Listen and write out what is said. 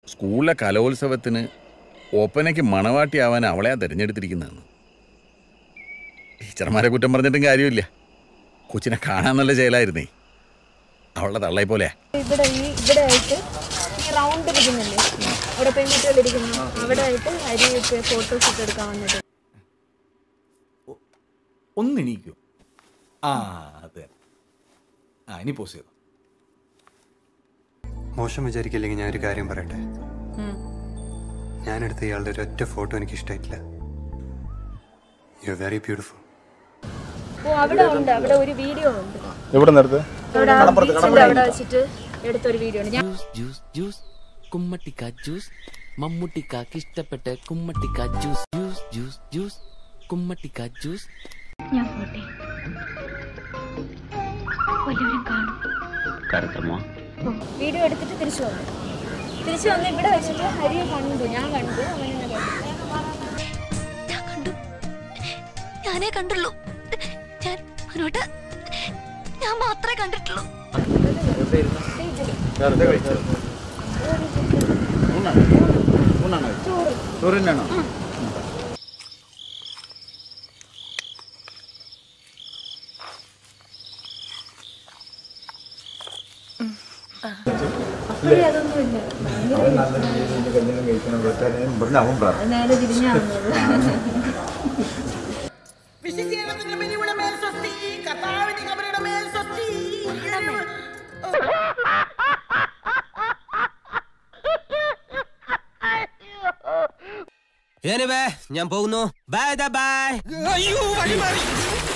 സ്കൂളിലെ കലോത്സവത്തിന് ഒപ്പനയ്ക്ക് മണവാട്ടിയാവാൻ അവളെയാ തിരഞ്ഞെടുത്തിരിക്കുന്നതെന്ന് ടീച്ചർമാരെ കുറ്റം പറഞ്ഞിട്ടും കാര്യമില്ല കൊച്ചിനെ കാണാൻ നല്ല ചേലായിരുന്നേ അവളുടെ തള്ളയെ പോലെയാ ഇവിടെ ഈ ഇവിടെ ആയിട്ട് ഈ റൗണ്ട് ഇരിക്കുന്നില്ലേ അവിടെ പെൺകുട്ടികൾ ഇരിക്കുന്നു അവിടെ ആയിട്ട് അരിയൊക്കെ ഫോട്ടോസ് ഒക്കെ എടുക്കാൻ വന്നിട്ട് ഒന്ന് എണീക്കൂ ആ അത് തന്നെ. ആ ഇനി പോസ് ചെയ്തു മോശം വിചാരിക്കില്ലെങ്കിൽ ഞാൻ ഒരു കാര്യം പറയട്ടെ ഞാനെടുത്ത ഇയാളുടെ ഒരൊറ്റ ഫോട്ടോ എനിക്ക് ഇഷ്ടമായിട്ടില്ല യു ആർ വെരി ബ്യൂട്ടിഫുൾ ഓ അവിടെ ഉണ്ട് അവിടെ ഒരു വീഡിയോ ഉണ്ട് എവിടെ നിർത്ത് അവിടെ ആ ബീച്ചിന്റെ അവിടെ വെച്ചിട്ട് എടുത്തൊരു വീഡിയോ ഉണ്ട് ഞാൻ ജ്യൂസ് ജ്യൂസ് ജ്യൂസ് കുമ്മട്ടിക്ക ജ്യൂസ് മമ്മൂട്ടിക്കാക്ക് ഇഷ്ടപ്പെട്ട കുമ്മട്ടിക്ക ജ്യൂസ് ജ്യൂസ് ജ്യൂസ് ജ്യൂസ് കുമ്മട്ടിക്ക ജ്യൂസ് ഞാൻ പോട്ടെ വല്ലവരും കാണും വീഡിയോ എടുത്തിട്ട് തിരിച്ചു വന്നു തിരിച്ചു വന്ന് ഇവിടെ വെച്ചിട്ട് ഹരിയെ കണ്ടു ഞാൻ കണ്ടു അവനെ കണ്ടു ഞാൻ കണ്ടു ഞാനേ കണ്ടുള്ളൂ ഞാൻ മനോട്ട് ഞാൻ മാത്രമേ കണ്ടിട്ടുള്ളൂ നേരെ തിരിഞ്ഞാ വന്നത് വിശുദ്ധീകരണത്തിന്റെ മെനിയുടെ മേൽ സ്വസ്തി കർത്താവിന്റെ കബറിയുടെ മേൽ സ്വസ്തി ഞാൻ പോകുന്നു ബൈ ബൈ അയ്യോ വഴി മാറി